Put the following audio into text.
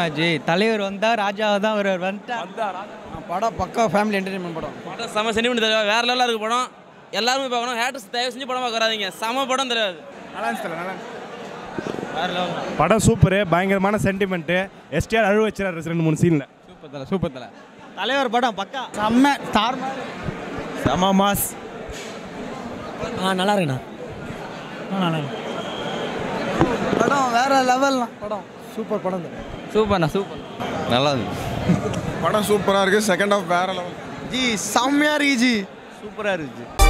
ஆச்சு தலைவர் வந்தா ராஜாவை தான் வருவார் வந்துட்டா படம் பக்கா ஃபேமிலி என்டர்டைன்மெண்ட் படம் படம் செம சென்டிமெண்ட் தெரியாது வேற லெவலில் இருக்கு படம் எல்லாருமே பார்க்கணும் ஹேட்டர்ஸ் தயவு செஞ்சு படம் பார்க்க வராதீங்க செம படம் தெரியாது படம் சூப்பரு பயங்கரமான சென்டிமெண்ட்டு எஸ்டிஆர் அழுவ வச்சிடாரு ரெண்டு மூணு சீனில் சூப்பர் தலை சூப்பர் தலை தலைவர் படம் பக்கா செம்ம ஸ்டார் செம்ம மாஸ் ஆ நல்லா இருக்குண்ணா படம் வேற லெவல்லாம் படம் சூப்பர் படம் சூப்பர்ண்ணா சூப்பர் நல்லா இருக்கு படம் சூப்பராக இருக்குது செகண்ட் ஹாஃப் வேற லெவல் ஜி செம்மையா இருக்கு ஜி சூப்பராக இருந்துச்சு